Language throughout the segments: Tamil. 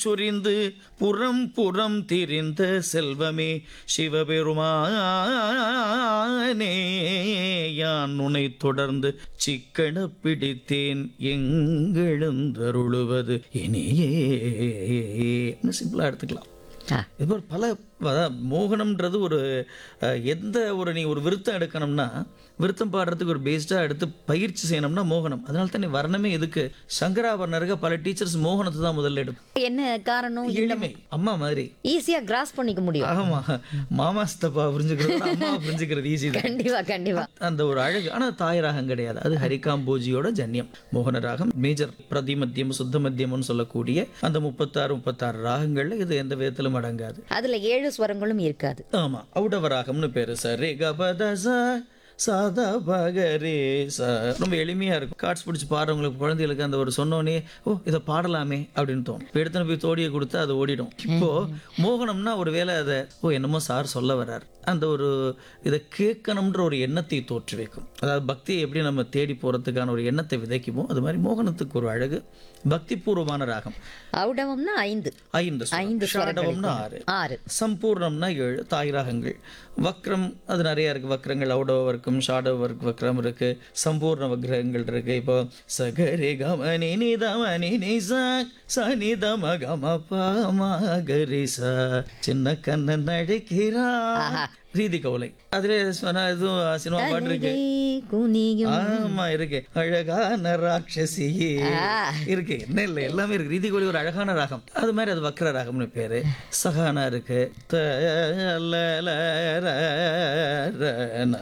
சுரிந்து புறம் புறம் திரிந்த செல்வமே சிவபெருமானே யான் உனை தொடர்ந்து சிக்கன பிடித்தேன் எங்கெழுந்தருளுவது இனியே சிம்பிளா எடுத்துக்கலாம் ஆ. இது ஒரு பல அதான் மோகனம்ன்றது ஒரு அஹ், எந்த ஒரு நீ ஒரு விருத்தம் எடுக்கணும்னா விருத்தம் பாடுறதுக்கு ஒரு பேஸ்டாக எடுத்து பயிற்சி செய்யணும்னா மோகனம் அதனால தான் நீ வர்ணமே எதுக்கு சங்கராபரணருக்கு பல டீச்சர்ஸ் மோகனத்தை தான் முதல்ல எடுக்கும் என்ன காரணம் எளிமை அம்மா மாதிரி ஈஸியா கிராஸ் பண்ணிக்க முடியும் ஆமா மாமா சித்தப்பா புரிஞ்சுக்கிறது அம்மா புரிஞ்சுக்கிறது ஈஸி தான் கண்டிப்பா கண்டிப்பா அந்த ஒரு அழகு ஆனா தாய் ராகம் கிடையாது அது ஹரிகாம்போஜியோட ஜன்யம் மோகன ராகம் மேஜர் பிரதி மத்தியம் சுத்த மத்தியம்னு சொல்லக்கூடிய அந்த முப்பத்தாறு முப்பத்தாறு ராகங்கள்ல இது எந்த விதத்திலும் அடங்காது அதுல ஏழு ஸ்வரங்களும் இருக்காது ஆமா ஔடவ ராகம்னு பேரு சார் ரே கபத ச சாதா பகரே ச ரொம்ப எளிமையா இருக்கும் கார்ட்ஸ் பிடிச்சி பாடுறவங்களுக்கு குழந்தைகளுக்கு அந்த ஒரு சொன்னோனே ஓ இதை பாடலாமே அப்படின்னு தோணும் இப்போ எடுத்துன்னு போய் தோடியை கொடுத்து அது ஓடிடும் இப்போ மோகனம்னா ஒரு வேளை அதை ஓ என்னமோ சார் சொல்ல வர்றார் அந்த ஒரு இதை கேட்கணுன்ற ஒரு எண்ணத்தை தோற்று வைக்கும் அதாவது பக்தியை எப்படி நம்ம தேடி போறதுக்கான ஒரு எண்ணத்தை விதைக்குமோ அது மாதிரி மோகனத்துக்கு ஒரு அழகு பக்தி பூர்வமான ராகம் ஔடவம்னா ஐந்து ஐந்து ஐந்து ஷாடவம்னா ஆறு ஆறு சம்பூர்ணம்னா ஏழு தாய் ராகங்கள் வக்ரம் அது நிறைய இருக்கு வக்ரங்கள் ஔடவ வர்க்கம் ஷாடவ வர்க் வக்ரம் இருக்கு சம்பூர்ண வக்ரங்கள் இருக்கு இப்போ சகரி கமனி நிதமனி நிசா சனி தம கம பாமகரி ச சின்ன கண்ணன் நடிக்கிறா ரீதி கவலை அதுல சொன்ன இதுவும் சினிமா பாட்டு இருக்கு அழகை குனியும் ஆமா இருக்கு அழகான ராட்சசியே இருக்கு என்ன இல்ல எல்லாமே இருக்கு ரீதி கோலி ஒரு அழகான ராகம் அது மாதிரி அது வக்ர ராகம்னு பேரு சகானா இருக்கு த ல ல ர ர ந.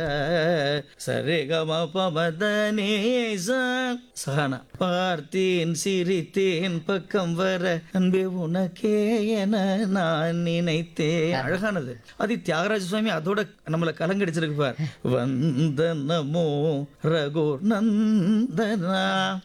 சரி கம பமதனே ச. சகானா பார்த்தேன் சிரித்தேன் பக்கம் வர அன்பே உனக்கே என நான் நினைத்தேன் அழகானது அது தியாகராஜ சுவாமி அதோட நம்மளை கலங்கடிச்சிருக்கு பார் வந்தனமோ ரகு நந்தனா